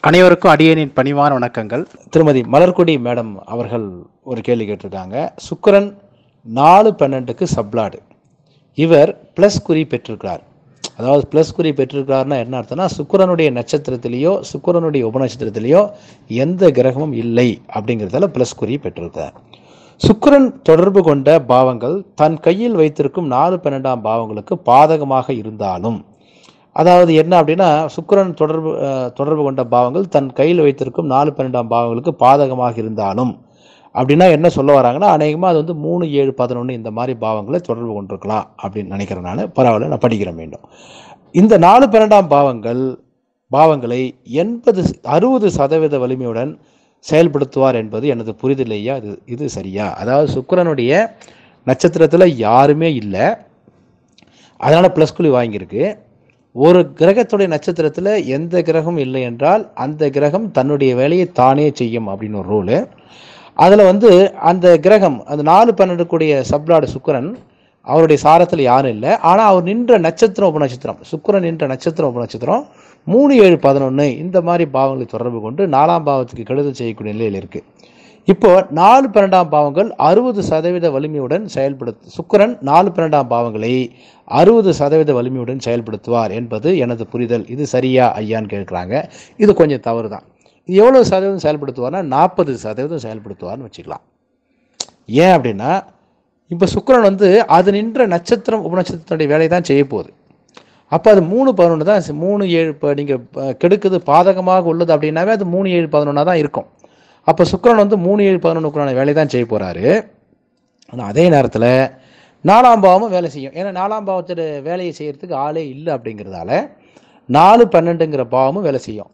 அனைவருக்கும் அடியனின் பணிவான வணக்கங்கள் திருமதி மலர்கொடி மேடம் அவர்கள் ஒரு கேள்வி கேட்டிருக்காங்க சுக்கிரன் நாலு பன்னெண்டுக்கு சப்ளாடு இவர் ப்ளஸ் குறி பெற்றிருக்கிறார் அதாவது ப்ளஸ் குறி பெற்றிருக்கிறார்னா என்ன அர்த்தம்னா சுக்கிரனுடைய நட்சத்திரத்திலேயோ சுக்கிரனுடைய உபநட்சத்திரத்திலேயோ எந்த கிரகமும் இல்லை அப்படிங்கிறதால ப்ளஸ் குறி பெற்றிருக்கிறார் சுக்கிரன் தொடர்பு கொண்ட பாவங்கள் தன் கையில் வைத்திருக்கும் நாலு பன்னெண்டாம் பாவங்களுக்கு பாதகமாக இருந்தாலும் அதாவது என்ன அப்படின்னா சுக்கிரன் தொடர்பு அஹ், தொடர்பு கொண்ட பாவங்கள் தன் கையில் வைத்திருக்கும் நாலு பன்னெண்டாம் பாவங்களுக்கு பாதகமாக இருந்தாலும் அப்படின்னா என்ன சொல்ல வராங்கன்னா அநேகமாக அது வந்து மூணு ஏழு பதினொன்று இந்த மாதிரி பாவங்களை தொடர்பு கொண்டிருக்கலாம் அப்படின்னு நினைக்கிறேன் நான் பரவாயில்ல நான் படிக்கிறேன் மீண்டும் இந்த நாலு பன்னெண்டாம் பாவங்கள் பாவங்களை எண்பது அறுபது சதவீத வலிமையுடன் செயல்படுத்துவார் என்பது எனது புரிதலையா இது இது சரியா அதாவது சுக்கிரனுடைய நட்சத்திரத்தில் யாருமே இல்லை அதனால் ப்ளஸ் குழி வாங்கியிருக்கு ஒரு கிரகத்துடைய நட்சத்திரத்தில் எந்த கிரகம் இல்லை என்றால் அந்த கிரகம் தன்னுடைய வேலையை தானே செய்யும் அப்படின்னு ஒரு ரூலு அதில் வந்து அந்த கிரகம் அந்த நாலு பன்னெண்டு கூடிய சப்ளாடு சுக்கிரன் அவருடைய சாரத்தில் யாரும் இல்லை ஆனால் அவர் நின்ற நட்சத்திரம் உபநட்சத்திரம் சுக்கிரன் நின்ற நட்சத்திரம் உபநட்சத்திரம் மூணு ஏழு பதினொன்று இந்த மாதிரி பாவங்களை தொடர்பு கொண்டு நாலாம் பாவத்துக்கு கெடுதல் செய்யக்கூடிய நிலையில் இருக்குது இப்போ நாலு பன்னெண்டாம் பாவங்கள் அறுபது சதவீத வலிமையுடன் செயல்படுத்து சுக்கிரன் நாலு பன்னெண்டாம் பாவங்களை அறுபது சதவீத வலிமையுடன் செயல்படுத்துவார் என்பது எனது புரிதல் இது சரியா ஐயான்னு கேட்குறாங்க இது கொஞ்சம் தவறு தான் இது எவ்வளோ சதவீதம் செயல்படுத்துவார்னா நாற்பது சதவீதம் செயல்படுத்துவார்னு வச்சுக்கலாம் ஏன் அப்படின்னா இப்போ சுக்கிரன் வந்து அது நின்ற நட்சத்திரம் உபநட்சத்திரத்துடைய வேலையை தான் செய்ய போகுது அப்போ அது மூணு பதினொன்று தான் சி- மூணு ஏழு இப்போ நீங்கள் கெடுக்குது பாதகமாக உள்ளது அப்படின்னாவே அது மூணு ஏழு பதினொன்றா தான் இருக்கும் அப்போ சுக்கிரன் வந்து மூணு ஏழு பதினொன்றுக்குறான வேலையை தான் செய்ய போகிறாரு ஆனால் அதே நேரத்தில் நாலாம் பாவமும் வேலை செய்யும் ஏன்னா நாலாம் பாவத்தோட வேலையை செய்யறதுக்கு ஆளே இல்லை அப்படிங்கிறதால நாலு பன்னெண்டுங்கிற பாவமும் வேலை செய்யும்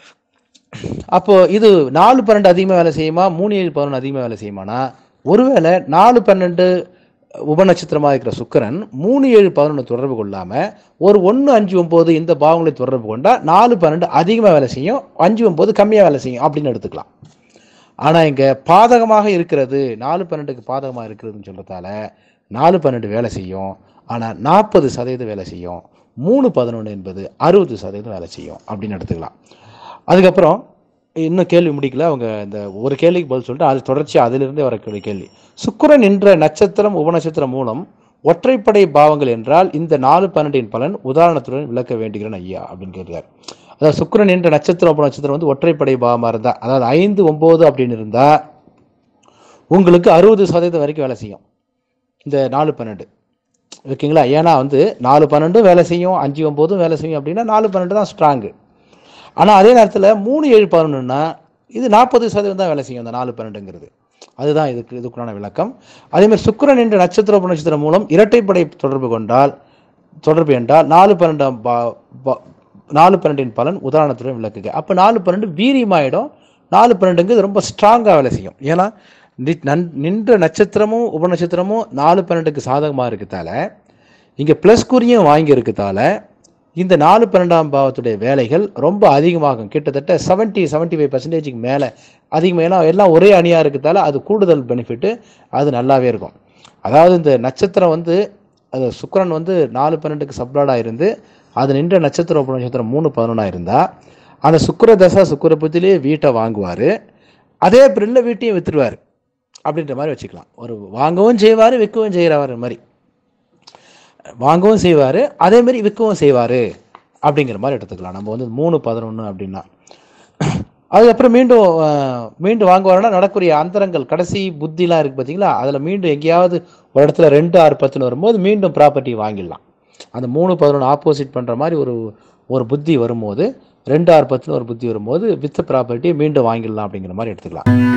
அப்போ இது நாலு பன்னெண்டு அதிகமாக வேலை செய்யுமா மூணு ஏழு பதினொன்று அதிகமாக வேலை செய்யுமானா ஒருவேளை நாலு பன்னெண்டு உபநட்சத்திரமாக இருக்கிற சுக்கிரன் மூணு ஏழு பதினொன்று தொடர்பு கொள்ளாமல் ஒரு ஒன்று அஞ்சு ஒம்பது இந்த பாவங்களை தொடர்பு கொண்டால் நாலு பன்னெண்டு அதிகமாக வேலை செய்யும் அஞ்சு ஒம்பது கம்மியாக வேலை செய்யும் அப்படின்னு எடுத்துக்கலாம் ஆனால் இங்கே பாதகமாக இருக்கிறது நாலு பன்னெண்டுக்கு பாதகமாக இருக்கிறதுன்னு சொல்கிறதால நாலு பன்னெண்டு வேலை செய்யும் ஆனால் நாற்பது சதவீதம் வேலை செய்யும் மூணு பதினொன்று என்பது அறுபது சதவீதம் வேலை செய்யும் அப்படின்னு எடுத்துக்கலாம் அதுக்கப்புறம் இன்னும் கேள்வி முடிக்கல அவங்க இந்த ஒரு கேள்விக்கு பதில் சொல்லிட்டு அது தொடர்ச்சி அதிலிருந்தே வரக்கூடிய கேள்வி சுக்கிரன் என்ற நட்சத்திரம் உபநட்சத்திரம் மூலம் ஒற்றைப்படை பாவங்கள் என்றால் இந்த நாலு பன்னெண்டின் பலன் உதாரணத்துடன் விளக்க வேண்டுகிறேன் ஐயா அப்படின்னு கேட்கிறார் அதாவது சுக்கிரன் என்ற நட்சத்திரம் உபநட்சத்திரம் வந்து ஒற்றைப்படை பாவமாக இருந்தா அதாவது ஐந்து ஒம்பது அப்படின்னு இருந்தா உங்களுக்கு அறுபது சதவீதம் வரைக்கும் வேலை செய்யும் இந்த நாலு பன்னெண்டு ஓகேங்களா ஏன்னா வந்து நாலு பன்னெண்டும் வேலை செய்யும் அஞ்சு ஒம்போதும் வேலை செய்யும் அப்படின்னா நாலு பன்னெண்டு தான் ஸ்ட்ராங்கு ஆனால் அதே நேரத்தில் மூணு ஏழு பதினொன்றுனா இது நாற்பது சதவீதம் தான் வேலை செய்யும் அந்த நாலு பன்னெண்டுங்கிறது அதுதான் இதுக்கு இதுக்குண்டான விளக்கம் அதே மாதிரி சுக்கிரன் என்ற நட்சத்திர உபநட்சத்திரம் மூலம் இரட்டைப்படை தொடர்பு கொண்டால் தொடர்பு என்றால் நாலு பன்னெண்டாம் பா பா- நாலு பன்னெண்டின் பலன் உதாரணத்துடன் விளக்குக அப்போ நாலு பன்னெண்டு வீரியமாயிடும் நாலு பன்னெண்டுங்கிறது ரொம்ப ஸ்ட்ராங்காக வேலை செய்யும் ஏன்னா நி- நன்- நின்ற நட்சத்திரமும் உபநட்சத்திரமும் நாலு பன்னெண்டுக்கு சாதகமாக இருக்கத்தால இங்கே ப்ளஸ் குறியும் வாங்கி இருக்கத்தால இந்த நாலு பன்னெண்டாம் பாவத்துடைய வேலைகள் ரொம்ப அதிகமாகும் கிட்டத்தட்ட 70 75% ஃபைவ் பர்சன்டேஜுக்கு மேலே அதிகமாக ஏன்னா எல்லாம் ஒரே அணியாக இருக்கத்தால அது கூடுதல் பெனிஃபிட்டு அது நல்லாவே இருக்கும் அதாவது இந்த நட்சத்திரம் வந்து அது சுக்கிரன் வந்து நாலு பன்னெண்டுக்கு சப்ளாடாக இருந்து அது நின்ற நட்சத்திரம் உப நட்சத்திரம் மூணு பதினொன்றா இருந்தால் அந்த சுக்கிர தசா சுக்கிர புத்திலேயே வீட்டை வாங்குவார் அதே பிரில்ல வீட்டையும் வித்துருவார் அப்படின்ற மாதிரி வச்சுக்கலாம் ஒரு வாங்கவும் செய்வார் விற்கவும் செய்கிறவர் மாதிரி வாங்கவும் செய்வார் அதே மாதிரி விற்கவும் செய்வார் அப்படிங்கிற மாதிரி எடுத்துக்கலாம் நம்ம வந்து மூணு பதினொன்று அப்படின்னா அதுக்கப்புறம் மீண்டும் அஹ், மீண்டும் வாங்குவாருன்னா நடக்கூடிய அந்தரங்கள் கடைசி புத்திலாம் இருக்குது பார்த்தீங்களா அதில் மீண்டும் எங்கேயாவது ஒரு இடத்துல ரெண்டு ஆறு பத்துன்னு வரும்போது மீண்டும் ப்ராப்பர்ட்டி வாங்கிடலாம் அந்த மூணு பதினொன்று ஆப்போசிட் பண்ணுற மாதிரி ஒரு ஒரு புத்தி வரும்போது ரெண்டு ஆறு பத்துன்னு ஒரு புத்தி வரும்போது வித்த ப்ராப்பர்ட்டியை மீண்டும் வாங்கிடலாம் அப்படிங்கிற மாதிரி எடுத்துக்கலாம்